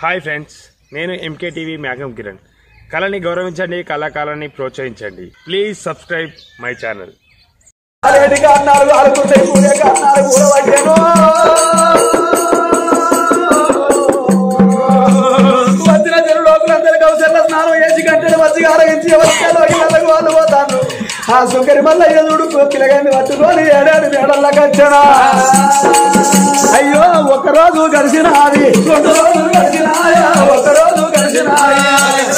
Hi friends నేను MK TV మ్యాగం కిరణ్ కళని గౌరవించండి కళాకారాన్ని ప్రోత్సహించండి ప్లీజ్ సబ్స్క్రైబ్ మై ఛానల్ అరేటిగా అన్నారు అలుకుంటే కూడక అన్నారు కూర పట్టాను వచ్చిన జనులు లోపలందరూ కౌశల్య స్నానం చేసి గంటలు వచ్చి ఆరగించి ఎవరికెళ్ళో ఇళ్ళకు వాళ్ళు పోతాను ఆ సుంకరి మల్ల ఎదుడు పిల్లగాన్ని పట్టుకొని ఏడాది మేడల్లా కచ్చనా అయ్యో ఒక్కరోజు గడిచినాది రెండు రోజులు గడిచినాయా ఒక్కరోజు గడిచినాయా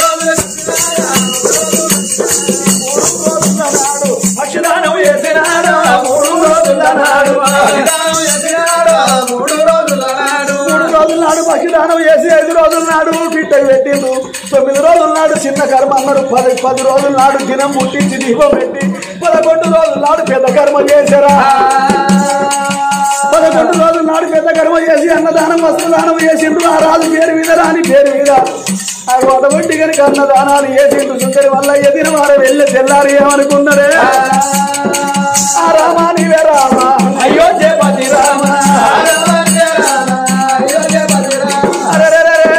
అక్షరానం వేసినాడు మూడు రోజుల నాడు అక్షరానం వేసినాడు మూడు రోజుల నాడు మూడు రోజుల నాడు పక్షిదానం వేసి ఐదు రోజుల నాడు పిట్ట పెట్టిండు తొమ్మిది రోజుల నాడు చిన్న కర్మ అన్నాడు పది పది రోజుల నాడు దినం ముట్టించి దీపం పెట్టి పదకొండు రోజుల నాడు పెద్ద కర్మ చేశారా పదకొండు రోజుల నాడు పెద్ద కర్మ చేసి అన్నదానం వస్త్రదానం చేసిండు ఆ రాజు పేరు మీద రాని పేరు మీద ఆ గొడవట్టి కనుక అన్నదానాలు చేసిండు సుందరి వల్ల ఎదిన వారు వెళ్ళి తెల్లారు ఏమనుకున్నారే ఆ రామా నీవే రామ అయోధ్యపతి రామ అరెరెరెరె.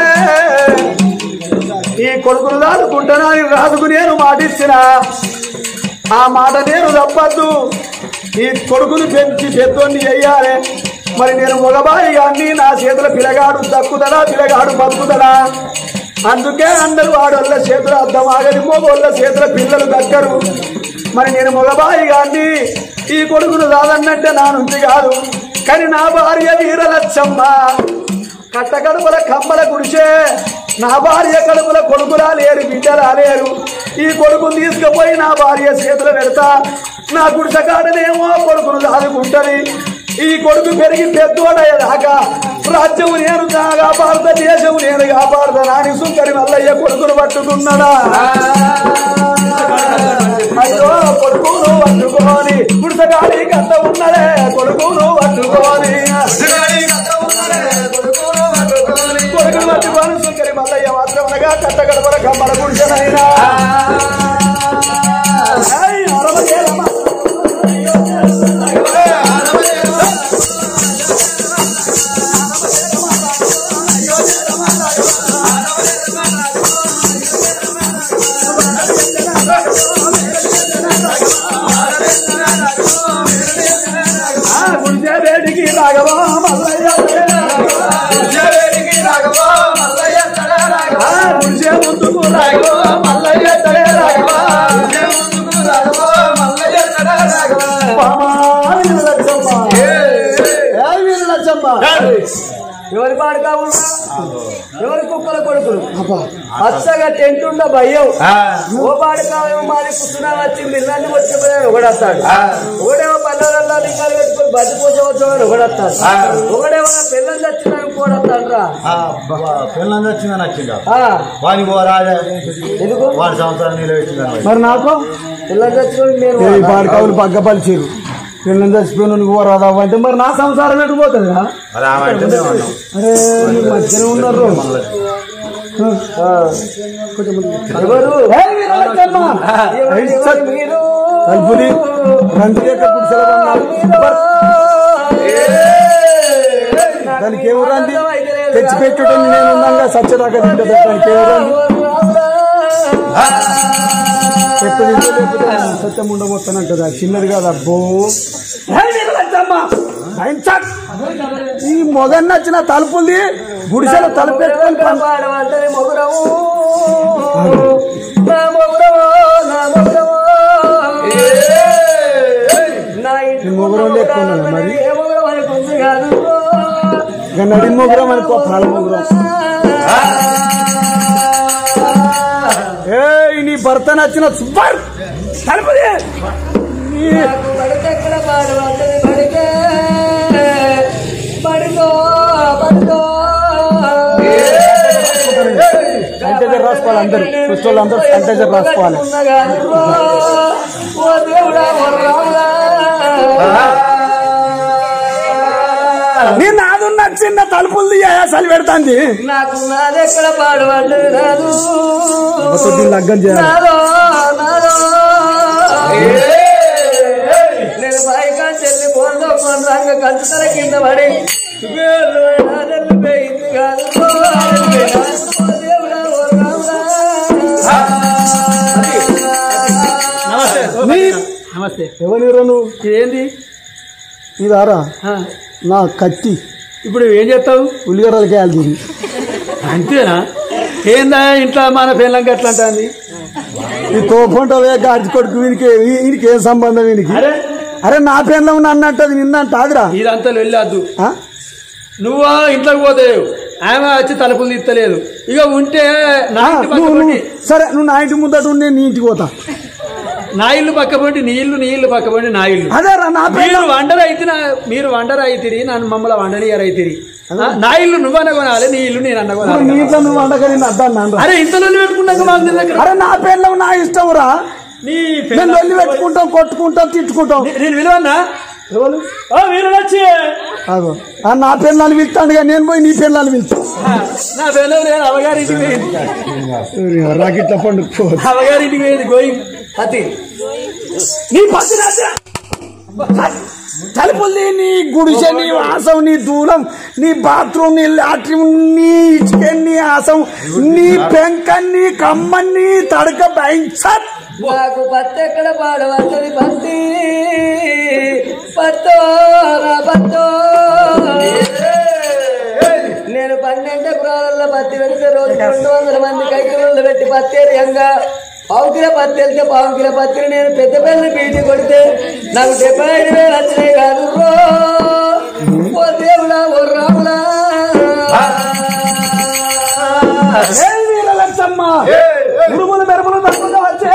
ఈ కొడుకులు దాదుకుంటానా రాజుకు నేను మాటిచ్చిన ఆ మాట నేను తప్పద్దు ఈ కొడుకును పెంచి పెద్దోన్ని చెయ్యాలి మరి నేను మగబాయి అన్ని నా చేతుల పిలగాడు దక్కుదడా పిలగాడు బతుకుదడా అందుకే అందరూ ఆడోళ్ళ చేతుల అద్దం ఆగది మగోళ్ళ చేతుల పిల్లలు దక్కరు మరి నేను మగబాయి గాన్ని ఈ కొడుకును రాదన్నట్టే నా నుంచి కాదు కానీ నా భార్య వీరలచ్చమ్మ కట్ట కడుపుల కమ్మల గుడిసే నా భార్య కడుపుల కొడుకులా లేరు బిడ్డలా లేరు ఈ కొడుకును తీసుకుపోయి నా భార్య చేతులు పెడతా నా గుడిసె కాడనేమో కొడుకును దాదుకుంటది ఈ కొడుకు పెరిగి పెద్దోడయ్యేదాకా రాజ్యం నేను కాపాడుతా దేశం నేను కాపాడుతా నాని సుంకరి మల్లయ్య కొడుకును పట్టుకున్నాడా అయ్యో కొడుకును పట్టుకోని గుడిసెగాడి కట్ట ఉన్నదే కొడుకును పట్టుకోని కొడుకును పట్టుకోని సుంకరి మల్లయ్య మాత్రం అనగా కట్ట గడపడ కమ్మల గుడిసెనైనా ఏయ్, అరవై ఆ గుడిసె వేడికి రాఘవా మల్లయ్య ఆ గుడిసె ముందుకు రాఘవా మల్లయ్య తడే రాఘవా పామా వీరలచ్చమ్మ. ఏ వీరలచ్చమ్మ. ఎవరి పాడుగా ఉన్నా ఎవరి కుక్కల కొడుకులు అచ్చగా టెంట్ ఉండ భయం ఓ పాడుకావేమో మాది పుస్తున్నా వచ్చింది ఇల్లాన్ని వచ్చిపోయాడు ఒకడొస్తాడు ఒకడేమో పల్లెలలో లింగాలు పెట్టుకుని బతి కోసం వచ్చేవాడు ఒకడొస్తాడు ఒకడేమో నా పిల్లలు చచ్చిన ఇంకోడొస్తాడు రా పిల్లలు వచ్చిందని వచ్చిందా ఆ, వాడి పోరాజా ఎందుకు వాడి సంవత్సరం నిలబెట్టిందని మరి నాకు పిల్లలు చచ్చుకొని నేను ఈ పాడకావులు పగ్గపలిచారు పిల్లలు చచ్చిపోయిన నువ్వు రాదావు అంటే మరి నా సంసారం ఎటు పోతుంది రా? మరి ఆమె అంటే మేము అన్నాం అరే మీరు మధ్యలో ఉన్నారు ఆ. ఎవరు ఏయ్ వీరలచ్చమ్మ! ఎవరు? ఏయ్ ఎవరు సత్! మీరు తలుపుది రండి యొక్క గుడిసెల ఉన్నారు. దానికి ఏమి రండి తెచ్చి పెట్టడం నేను ఉన్నాగా సత్యదాకా తింటే దానికి ఏమి రండి పెట్టు తింటే లేకపోతే సత్యం ఉండబోతానంట చిన్నది కాదు అబ్బో ఏయ్ వీరలచ్చమ్మ! ఆయన చట్! ఈ మొగన్ నచ్చిన తలుపుంది గుడిసెల తలుపు పెట్టుకొని పం- పాడమంటే మొగురము నా మొగురము నా మొగురము నా ఇంటి ఈ మొగురం లేకున్నాడా మరి? ఏ మొగురం అనుకుంది కాదు ఇక నడి మొగురం అనుకో పాల మొగురం ఏయ్ నీ భర్త నచ్చిన సూపర్ తలుపుది నీ- నాకు పడికెక్కడ పాడమంటే పడికే పడుకో పడుకో శానిటైజర్ రాసుకోవాలి అందరూ ఫస్ట్ వాళ్ళు అందరూ శానిటైజర్ రాసుకోవాలి ఓ దేవుడా ఓ రాముడా నీ నాదు నచ్చిన తలుపులు తీయ అసలు పెడతాంది నాకు నాదెక్కడ పాడమంటే నాదు దీన్ని లగ్గం చేయాలి నాదో నాదో నేను పైగా చెల్లి పోందో రంగ కంచుతల కింద పడి వేలు పోయింది కాదు నీ నమస్తే ఎవరు నువ్వు ఇదేంది ఇదారా ఆ, నా కత్తి ఇప్పుడు ఏం చేస్తావు ఉల్లిగడ్డలు కాయాలి దీన్ని అంతేనా ఏందా ఇంట్లో మన పిల్లంకి ఎట్లా అంటుంది ఈ తోపుంటవే గాడి కొడుకు వీనికి వీనికి ఏం సంబంధం వీనికి అరే అరే నా పేర్లో ఉన్న అన్నట్టు నిన్నంట ఆదిరా ఇదంతా వెళ్ళొద్దు ఆ? నువ్వు ఇంట్లోకి పోతావు ఆమె వచ్చి తలుపులు తీస్తలేదు ఇక ఉంటే నా ఆ, ఇంటి పక్క నువ్వు పొంటి నువ్వు- సరే నువ్వు నా ఇంటి ముందట ఉండి నేను నీ ఇంటికి పోతా నా ఇల్లు పక్క పొంటి నీ ఇల్లు నీ ఇల్లు పక్క పొంటి నా ఇల్లు అదేరా నా పేరు మీరు వండర్ అయితే మీరు వండర్ అయితిరి నన్ను మమ్మల్ని వండనియర్ అయితిరి నా ఇల్లు నువ్వు అన్న కొనాలి నీ ఇల్లు నేను అన్న నీ కొనాలి ఇంట్లో నువ్వు వండగా నేను అడ్డాను అరే ఇంత లొల్లి పెట్టుకున్నాక మాకు నీ దగ్గర అరే నా పేర్లో నా ఇష్టం రా నీ నేను వెళ్ళి పెట్టుకుంటాం కొట్టుకుంటాం తిట్టుకుంటాం నేను విలువన్నా ఎవరు ఓ వీరు వచ్చి ఆగో. ఆ నా పిల్లలు పిలుతాడుగా నేను పోయి నీ పిల్లలు పిలుచు నా పిల్లలు నేను అవగారింటికి పోయింది రాకెట్ల పండుగ అవగారింటికి పోయింది గోయింగ్ అతి నీ పసి తలుపుల్ని నీ గుడిసె నీ వాసం నీ దూరం నీ బాత్రూమ్ నీ లాట్రిన్ నీ చికెన్ నీ ఆసం నీ పెంక నీ కమ్మన్ నీ తడక బైంచట్ నాకు పత్తి ఎక్కడ పాడవచ్చది పత్తి పత్తో నా పత్తో నేను పన్నెండు ఎకరాలలో పత్తి పెడితే రోజు రెండు వందల మంది కైకిలలో పెట్టి పత్తి ఏరియంగా పావు కిలో పత్తి వెళ్తే పావు కిలో పత్తిని నేను పెద్ద పెద్ద పీటి కొడితే నాకు డెబ్బై ఐదు వేలు వచ్చినాయి కాదు రో. ఓ దేవుడా ఓ రాములా లక్షమ్మ ఉరుములు మెరుపులు తక్కువ వచ్చే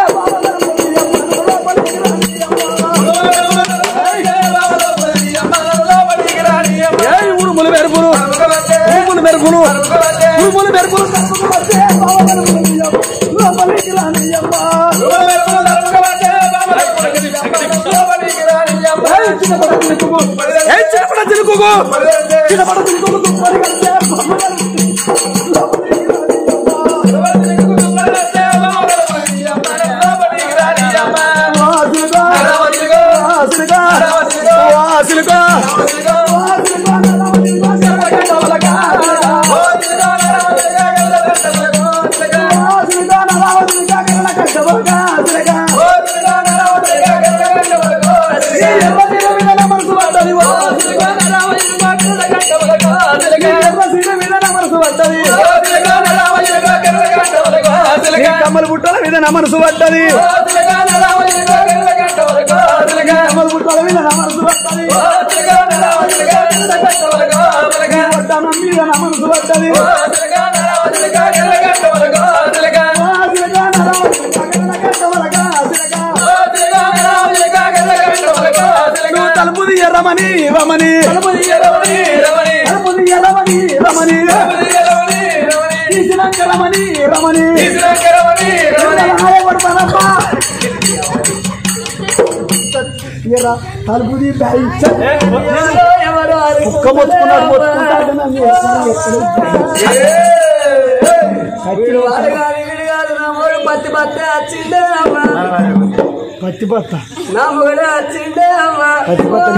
ఏయ్ ఉరుములు మెరుపులు ఉరుములు మెరుపులు ఉరుములు మెరుపులు తక్కువ వచ్చే లోపలికి రానియమ్మ. ఏయ్ చిన్నపడ చిలుకుకు. ఏయ్ చిన్నపడ చిలుకుకు. చిన్నపడ చిలుకుకు దుప్పటి కట్టే వాసులుగా, వాసులుగా, వాసులుగా, వాసులుగా, నరావతులుగా, గరళ కట్టవగా, వాసులుగా. ఈ ఎర్ర సీర మీద నా మనసు పడ్డది, వాసులుగా, ఈ ఎర్ర సీర మీద నా మనసు పడ్డది. ఈ కమ్మల బుట్టల మీద నా మనసు పడ్డది కమ్మల బుట్టల మీద నా మనసు పడ్డది వడ్డానం మీద నా మనసు పడ్డది వాసులుగా, నరావతులుగా, గరళ కట్టవగా, వాసులుగా. నువ్వు తలుపు తీయరమని రమని తలుపు తీయరమని రమని తీసినాక రమని రమని ఆయపడతానమ్మా ఎరా తలుపు తీ బ్యాయి ఎవరు కుక్క మొత్తుకున్నాడు మొత్తుకుంటాడు నన్ను వీడు వాడు కాదు వీడు కాదు నా మొగుడు పత్తి పత్తి వచ్చిండే అమ్మ పత్తి బత్త నా మొగుడు వచ్చిండే అమ్మ పత్తి పత్తి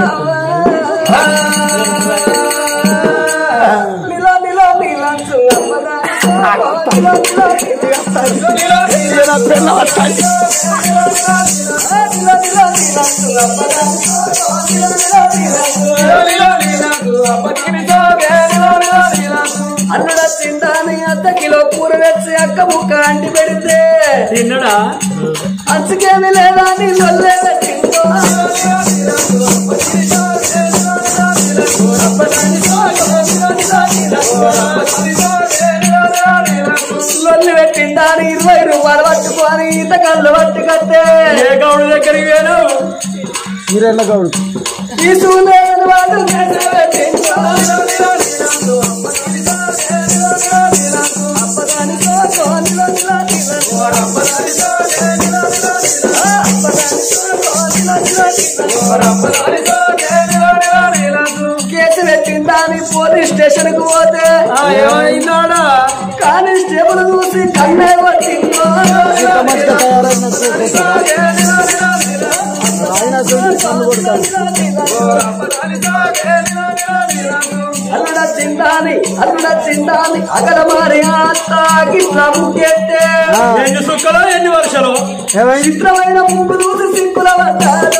నిలో నిలో నీలంచు అమ్మదా నిలో నిలో నా పిల్ల వస్తాయి నిలో నిలో నీలంచు అమ్మదా నిలో నిలో నీలంచు అన్నడ తిండాని అర్ధ కిలో కూర తెచ్చి అక్క ముక్క అంటి పెడితే తిన్నడా అంచుకేమి లేదా నీ లొల్లే పెట్టిందో లొల్లి పెట్టిందా అని ఇరవై రూపాయలు పట్టుకొని ఇంత కళ్ళు పట్టు కట్టే ఏ గౌడు దగ్గరికి వేను మీరెళ్ళ గౌడు తీసుకునేది వాళ్ళు చేసి పెట్టిందో కేసు పెట్టిందా అని పోలీస్ స్టేషన్ కు పోతే ఏమైందాడా కానిస్టేబుల్ చూసి కన్నే కొట్టిందో మంచిగా తయారైన ఆయన అసలు కన్ను కొడతాడు అల్లడ చిందాని అని అల్లుడ తిండాలి అగల మారి గిట్లా ముగ్గెత్తే ఎన్ని సుక్కలో ఎన్ని వర్షాలు ఏమైంది చిత్రమైన ముగ్గు చూసి సిక్కుల పడ్డారు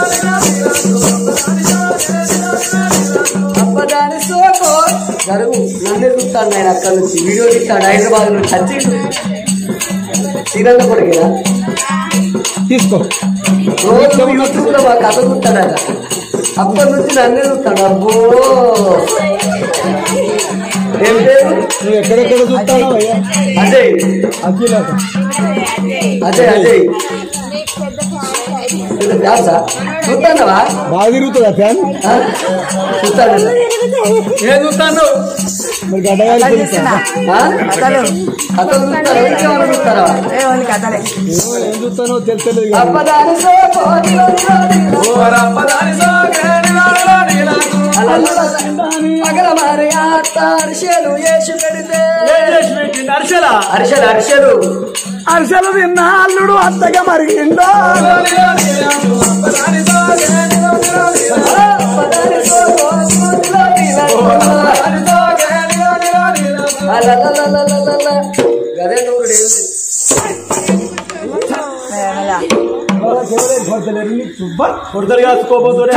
అప్పదాని సోకో జరుగు నన్నే చూస్తాడు ఆయన అక్కడ నుంచి వీడియో తీస్తాడు హైదరాబాద్ నుంచి వచ్చి శ్రీరంగ కొడుకురా తీసుకో రోజు యూట్యూబ్లో మా కథ చూస్తాడు ఆయన అప్పటి నుంచి నన్నే చూస్తాడు అబ్బో ఏం పేరు నువ్వు ఎక్కడెక్కడ చూస్తావు అజయ్ అఖిలాట అజయ్ అజయ్ తెలుసా చూస్తానవా బాగా తిరుగుతుందా ఫ్యాన్ చూస్తాడు ఏం చూస్తాను మరి గడ్డగాలి తెలుసా కథలు చూస్తారా ఇంకేమైనా చూస్తారా ఏం చూస్తానో తెలుసలేదు అప్పదాని సోకో అగల మారి ఆత్త అరిసెలు వేసి పెడితే అరిసెలా అరిసెలు అరిసెలు అరిసెలు తిన్న అల్లుడు అత్తగా మరిగిందో అప్పదాని సోకో నోటిలో నీళ్ళ అలలలలలలల. గదే నూరు డేలు. కొడతలు కాసుకోబోతుండే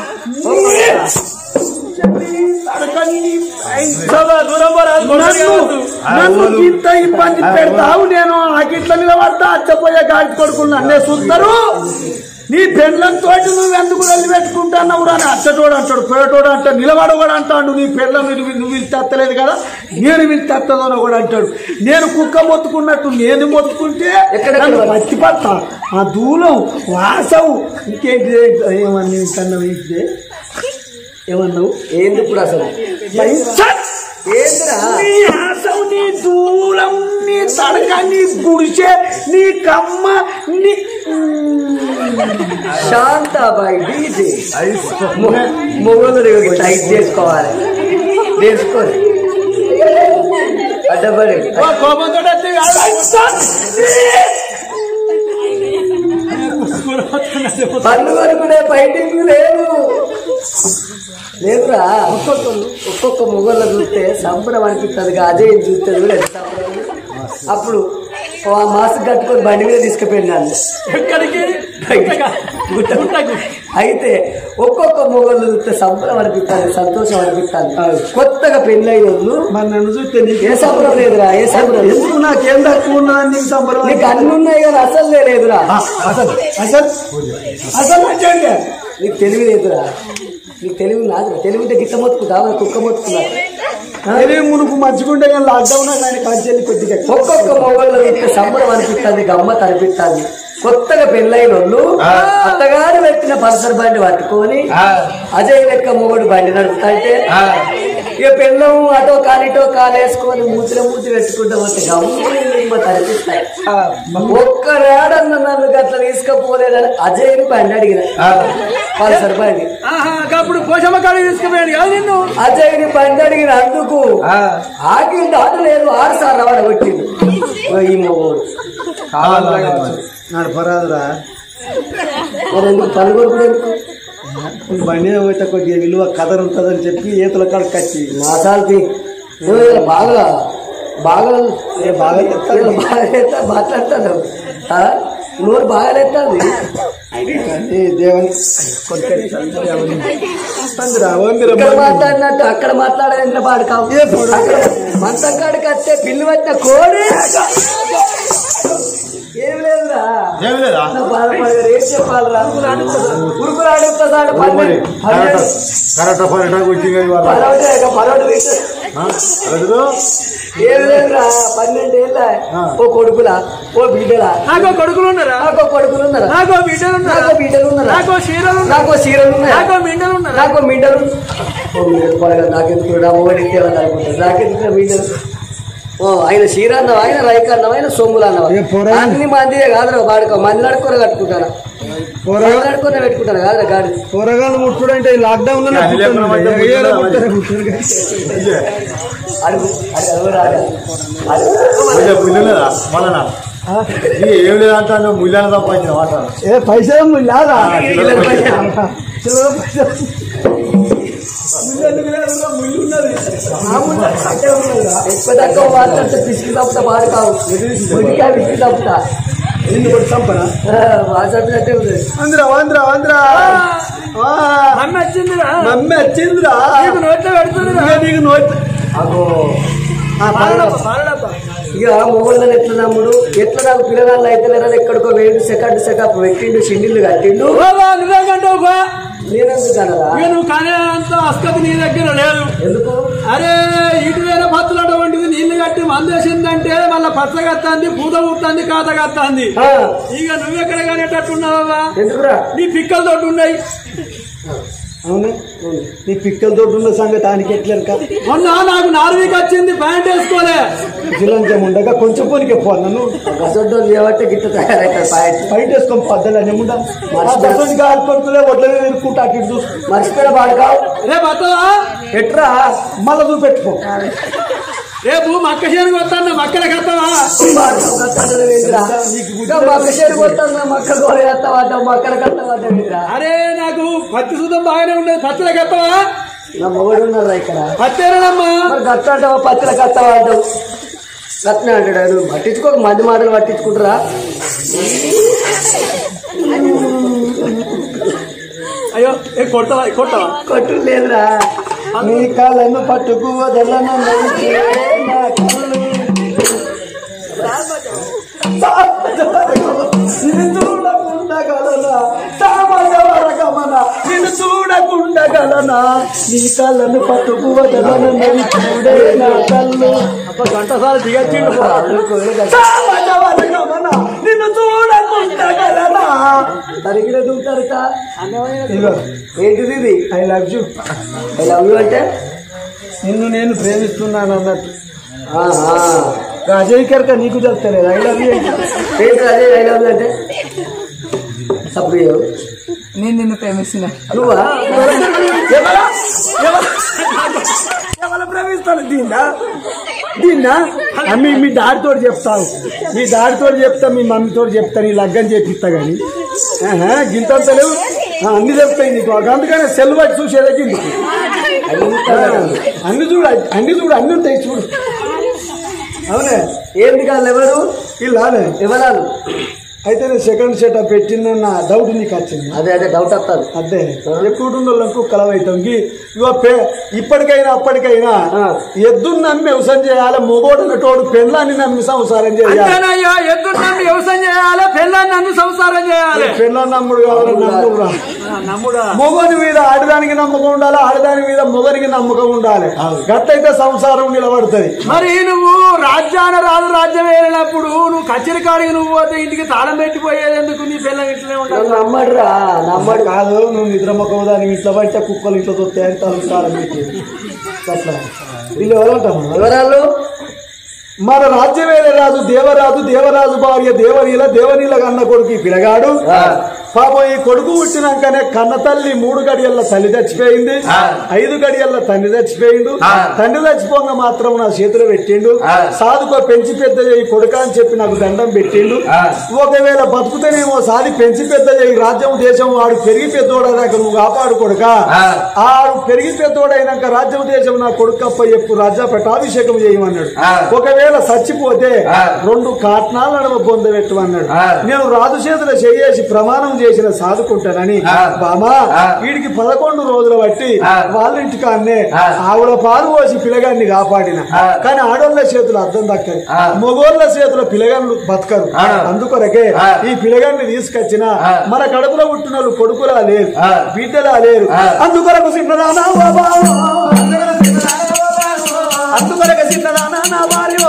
నన్ను నన్ను ఇంత ఇబ్బంది పెడతావు నేను ఆకిట్ల నిలబడతా అచ్చపోయే గాడి కొడుకులు నన్నే చూస్తారు నీ పెళ్ళంతో నువ్వు ఎందుకు వెళ్ళి పెట్టుకుంటున్నావు అని అచ్చటోడు అంటాడు పేటోడు అంటాడు నిలబడు కూడా అంటాడు నీ పెళ్ళ నువ్వు నువ్వు వీళ్ళు తెత్తలేదు కదా నేను వీళ్ళు తెత్తదో కూడా అంటాడు నేను కుక్క మొత్తుకున్నట్టు నేను మొత్తుకుంటే ఎక్కడ నన్ను ఎక్కడ? పత్తి పట్ట ఆ దూలం వాసవు ఇంకేంటి ఏమన్నా కన్నావు ఏంటి ఏమన్నావు ఏంది ఇప్పుడు అసలు ఏందిరా నీ ఆశం నీ దూరం నీ తడక నీ గుడిసె నీ కమ్మ నీ శాంతాబాయి డీజే మొగలు టైట్ చేసుకోవాలి నేర్చుకోవాలి అడ్డపడి కోపంతో పన్ను వరకునే ఫైటింగ్ లేదు లేదురా ఒక్కొక్క ఒక్కొక్క మొగళ్ళ చూస్తే సంబరం అనిపిస్తుంది అజయ్ చూస్తే కూడా ఎంత సంబరం ఉంది. అప్పుడు ఓ ఆ మాస్క్ కట్టుకొని బండి మీద తీసుకుపోయినాను ఎక్కడికి గుట్టకు. అయితే ఒక్కొక్క మొగళ్ళు చూస్తే సంబరం అనిపిస్తుంది సంతోషం అనిపిస్తుంది కొత్తగా పెళ్ళైన వాళ్ళు మరి నన్ను చూస్తే నీకు ఏ సంబరం లేదురా ఏ సంబరం లేదు. ఎందుకు నాకేం తక్కువ ఉన్నదని నీకు సంబరం నీకు అన్ని ఉన్నాయి కానీ అసలు లేదురా అసలు అసలు అసలు మంచిగా నీకు తెలివి లేదురా నీకు తెలివి నాదు తెలివి ఉంటే గిట్ట మొత్తుకుంటా కుక్క మొత్తుకున్నా తెలివి మునుపు మంచిగుండే కానీ లాక్డౌన్ ఆయన కాల్చెల్లి కొద్దిగా ఒక్కొక్క మొగళ్ళు చూస్తే సంబరం అనిపిస్తుంది గమ్మత్ అనిపిస్తుంది కొత్తగా పెళ్ళైన వాళ్ళు అత్తగారు పెట్టిన పల్సర్ బండి పట్టుకొని అజయ్ లెక్క మొగడు బండి నడుపుతాంటే ఇక పెళ్ళం అటో కాలిటో కాలేసుకొని మూతిలో మూతి పెట్టుకుంటూ పోతే గమ్మత్ అనిపిస్తాయి ఒక్క రాడన్న నన్ను గట్ల తీసుకపోలేదని అజయ్ని బండి అడిగిన పల్సర్ బండి అప్పుడు పోషమ్మ కాడికి తీసుకుపోయాడు కాదు నిన్ను అజయ్ని బండి అడిగిన అందుకు ఆకిల్ దాట లేదు ఆరు సార్లు రవాడ కొట్టిండు ఓ ఈ మొగోడు నడపరాదురా మరి ఎందుకు పలుగురు కూడా ఎందుకు బండి మీద పోతే కొద్దిగా విలువ కథ ఉంటుందని చెప్పి ఏతుల కాడ కచ్చి మాసాల్తి నువ్వు ఇలా బాగా బాగా ఏ బాగా చెప్తాను. ఇలా బాగా ఎత్తా మాట్లాడతాను ఆ? నోరు బాగా ఎత్తాది ఏ దేవుని కొడుకని తండ్రి అవందిరా ఇక్కడ మాట్లాడినట్టు అక్కడ మాట్లాడేంద్ర పాడు కావు ఏ పొడు? అక్కడ మంచం కాడికి వస్తే పిల్లి వచ్చిన కోడి ఏం లేదురా ఏమి లేదా నా బాధపడగారు ఏం చెప్పాలిరా ఉరుకులు అడుగుతా సార్ పన్నెండు పన్నెండు కరెక్ట్ పర్యటన వచ్చింది ఇవాళ పరోటే ఇక పరోట తీసు. అడుగుదు ఏం లేదురా పన్నెండు ఏళ్ళ ఓ కొడుకులా ఓ బిడ్డలా నాకు కొడుకులు ఉన్నారా నాకో కొడుకులు ఉన్నారా నాకు బిడ్డలు ఉన్నారా నాకో బిడ్డలు ఉన్నారా నాకు చీరలు ఉన్నారా నాకో చీరలు ఉన్నారా నాకు మిండలు ఉన్నారా నాకో మిండలు ఓ మిండలు పడగా నాకెందుకు నా మొగడి ఇచ్చేవాళ్ళు అనుకుంటారు నాకెందుకు మిండలు ఓ ఆయన చీర అన్నావు ఆయన రైక అన్నావు ఆయన సొమ్ములు అన్నావు ఏ పోరా? అన్ని మంది కాదురా వాడుకో మంది నడుకొని కట్టుకుంటారా మంది నడుకొని పెట్టుకుంటారు కాదురా గాడి కూరగాయలు ముట్టుడంటే లాక్డౌన్ లో అది లేకుండా మధ్య ముట్టుడు అడుగు అడుగు అడుగు రాగా కొంచెం ముళ్ళలేదా మళ్ళా ఏం లేదంటా నువ్వు ముళ్ళని సంపాదించిన మాట ఏ పైసలు లాగా చిల్లర పైసలు. చిల్లర పైసలు ఎక్కువ తక్కువ మాట్లాడితే పిసికి తప్పుతా పాడు కావు ఉడికా పిసికి తప్పుతా నిన్ను కొట్టి చంపనా మాట్లాడినట్టే ఉంది ఆంధ్రా ఆంధ్రా ఆంధ్రా ఆ, మమ్మీ వచ్చిందిరా మమ్మీ వచ్చిందిరా నీకు నోట్లో పెడుతుందిరా ఇక నీకు నోట్ అగో ఆ, పాలడప్ప పాలడప్ప ఇక మొగోళ్ళని ఎట్లా నమ్ముడు ఎట్లా నాకు పిల్లగాళ్ళు అయితే లేదా ఎక్కడికో వేడు సెకండ్ సెకప్ పెట్టిండు షిండిల్లు కట్టిండు నువ్వే కంటావు బా నేనెందుకు అనరా ఇక నువ్వు కానీ అంత అస్కతి నీ దగ్గర లేదు ఎందుకు అరే ఇటు వేరే పత్తులు అటువంటిది నీళ్లు కట్టి మందేసిందంటే మళ్ళీ పచ్చ కత్తాంది పూత పుట్టింది కాత కత్తాంది ఆ, ఇక నువ్వెక్కడ కానేటట్టున్నావా ఎందుకురా నీ పిక్కలు తోటి ఉన్నాయి అవును నీ పిక్కలతో ఉన్న సంగతి ఆయనకి ఎట్లెరక మొన్న నాకు నాలుగు వచ్చింది ప్యాంట్ వేసుకోలే జిలంజం ఉండగా కొంచెం పోనికే పో నన్ను గసొడ్డు చేయబట్టే గిట్ట తయారైతారు పాయింట్ బయట వేసుకొని పద్దలు అని ఏముండా దశగా ఆడుకుంటులే వడ్లనే ఇరుక్కుంటా అటు ఇటు చూసు మర్చిపోయిన పాడుకావు రేపు వస్తావా ఎట్రా మళ్ళా చూపెట్టుకో రేపు మక్క చేనుకు వస్తాను మక్కలకి వస్తావా మక్క చేరు కొట్టా మక్క గోడ కత్తవాట మక్కల కత్తవాట అరే నాకు పత్తి సుతం బాగానే ఉండేది పత్తులకి వస్తావా నా మొగడు ఉన్నారా ఇక్కడ పత్తేనమ్మా మరి గట్ట అంటావా పచ్చల కత్తవా అంటావు గట్నే అంటాడు ఆయన. నువ్వు పట్టించుకోక మంది మాటలు పట్టించుకుంటారా అయ్యో ఏ కొడతావా కొడతావా కొట్టు లేదురా నీ కాళ్ళను పట్టుకు వదలను నడిచే నా కళ్ళు. నిన్ను చూడకుండగలనా సామజవరగమన నిన్ను చూడకుండగలనా నీ కళ్ళను పట్టుకు వదలను నడిచే నా కళ్ళు గంటసారి దిగచ్చిండు సామజవరగమన నిన్ను చూడకుండగలనా తరిగిన దూతారు ఇదిగో ఏంటిది ఇది I love you I love you అంటే నిన్ను నేను ప్రేమిస్తున్నాను అన్నట్టు ఆహా. అజయ్ కర్క నీకు చెప్తలేదు ఐ లవ్ యూ ఏంటి అదే ఐ లవ్ యూ అంటే సప్పుడు చేయవు. నేను నిన్ను ప్రేమిస్తున్నా నువ్వా ఎవరు ప్రేమిస్తాను దీన్నా దీన్నా ఆ, మీ మీ డాడీతో చెప్తావు మీ డాడీతో చెప్తా మీ మమ్మీతో చెప్తా నీ లగ్గం చేపిస్తా గాని ఆహా, గింతంత లేవు ఆ, అన్ని చెప్తాయి నీకు అందుకనే సెల్ బట్టి చూసేదే గిందుకు అన్ని చూడు అన్ని చూడు అన్ని ఉంటాయి చూడు అవునే ఏంటి కాదు ఎవరు ఇలానే ఎవరాలు అయితే నేను సెకండ్ సెటప్ పెట్టిందన్న డౌట్ నీకు వచ్చింది అదే అదే డౌట్ వస్తుంది అదే ఎక్కువ వాళ్ళకు కలవైతాం ఇవ పే- ఇప్పటికైనా అప్పటికైనా ఆ. ఎద్దును నమ్మి వ్యవసాయం చేయాలి మొగోడున్నటోడు పెళ్ళాన్ని నమ్మి సంసారం చేయాలి అంతేనయ్యా ఎద్దు నన్ను వ్యవసాయం చేయాలి పెళ్ళాన్ని నన్ను సంసారం చేయాలి పెళ్ళ నమ్ముడు కావాలి నమ్ముడు నమ్ముడా మొగని మీద ఆడదానికి నమ్మకం ఉండాలి ఆడదాని మీద మొగనికి నమ్మకం ఉండాలి గట్టయితే సంసారం నిలబడుతుంది మరి నువ్వు రాజ్యాన రాజు రాజ్యం వెళ్ళినప్పుడు నువ్వు కచేరి కాడికి నువ్వు పోతే ఇంటికి తాళం పెట్టిపోయేది ఎందుకు నీ పిల్లలు ఇట్లనే ఉండాలి నన్ను నమ్మడురా నమ్మడు కాదు నువ్వు నిద్ర మొక్కవు దాని ఇంట్లో పడితే కుక్కలు ఇంట్లో తొత్తాయని తలుపుతారు మీకు అట్లా వీళ్ళు ఎవరంటాం ఎవరాలు మన రాజ్యవేల రాజు దేవరాజు దేవరాజు భార్య దేవనీల దేవనీల కన్న కొడుకు ఈ పిల్లగాడు పాపం ఈ కొడుకు పుట్టినాకనే కన్న తల్లి మూడు గడియల్ల తల్లి చచ్చిపోయింది ఐదు గడియల్ల తండ్రి చచ్చిపోయిండు తండ్రి చచ్చిపోగా మాత్రం నా చేతిలో పెట్టిండు సాధుకో పెంచి పెద్ద చేయి కొడుక అని చెప్పి నాకు దండం పెట్టిండు ఒకవేళ బతుకుతేనేమో సాది పెంచి పెద్ద చేయి రాజ్యం దేశం వాడు పెరిగి పెద్దోడైనాక నువ్వు కాపాడు కొడుక ఆడు పెరిగి పెద్దోడైనాక రాజ్యం దేశం నా కొడుకప్ప చెప్పు రాజ్య పట్టాభిషేకం చేయమన్నాడు ఒకవేళ చచ్చిపోతే రెండు కాట్నాలు నడవ పొందబెట్టు అన్నాడు నేను రాజు చేతుల చేసి ప్రమాణం చేసిన సాదుకుంటానని బామా వీడికి పదకొండు రోజులు బట్టి వాళ్ళ ఇంటికాన్నే ఆవిడ పాలు పోసి పిల్లగాన్ని కాపాడిన కానీ ఆడోళ్ళ చేతులు అర్థం దక్కరు మగోళ్ళ చేతుల పిల్లగాళ్ళు బతకరు అందుకొరకే ఈ పిల్లగాన్ని తీసుకొచ్చిన మన కడుపులో పుట్టిన వాళ్ళు కొడుకులా లేరు బిడ్డలా లేరు అందుకొరకు చిన్నదానా బాబా అందుకొరక చిన్నదానా నా భార్య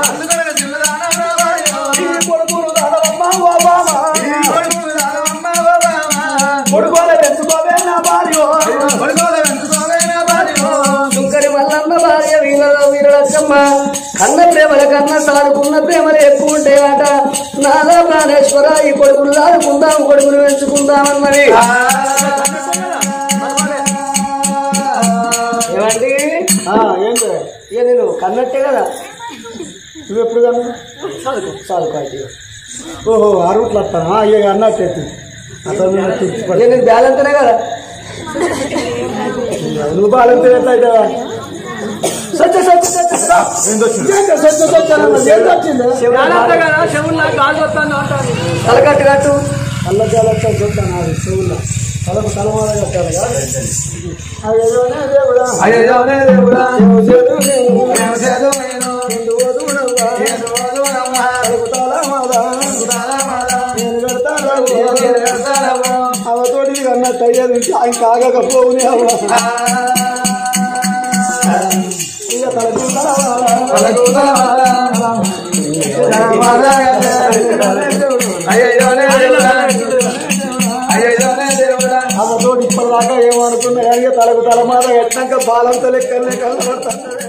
ఈ కొడుకులు దానవమ్మ ఓ బాబా. కొడుకోలే పెంచుకోవే నా భార్య సుంకరి మల్లమ్మ భార్య వీరలో వీరలచ్చమ్మ కన్న ప్రేమల కన్నా సాడుకున్న ప్రేమలు ఎక్కువ ఉంటాయట నాదా ప్రాణేశ్వర ఈ కొడుకులు సాడుకుందాం కొడుకులు పెంచుకుందామన్నది ఏమండి ఆ, ఏంటి ఇక నేను కన్నట్టే కదా నువ్వు ఎప్పుడు కన్నా చాలు కాటి ఓహో అరువుట్లు వస్తానా ఇక అన్నట్టు అతను ఇక నేను బ్యాలంతనే కదా నువ్వు బాలంటే ఎట్లయితే సత్య సత్య సత్య సత్య సత్య సత్య ఏం వచ్చింది జాగ్రత్త కదా చెవుల్లో గాలి వస్తాను అంటాను తలకట్టు కట్టు కళ్ళజాలతో చూద్దాం నాది చెవుల్లో తలకు తలమాల కట్టాలి అయ్యోనే దేవుడా అయ్యోనే దేవుడా అవతోటి అన్నట్టు అయ్యేది ఆయన కాగకపోవునే అవ్వ ఇక అవతోటి ఇప్పటిదాకా ఏమనుకున్నా కానీ తలకు తలమాల ఎట్టాక బాలంతో లెక్కలే కళ్ళబడతాను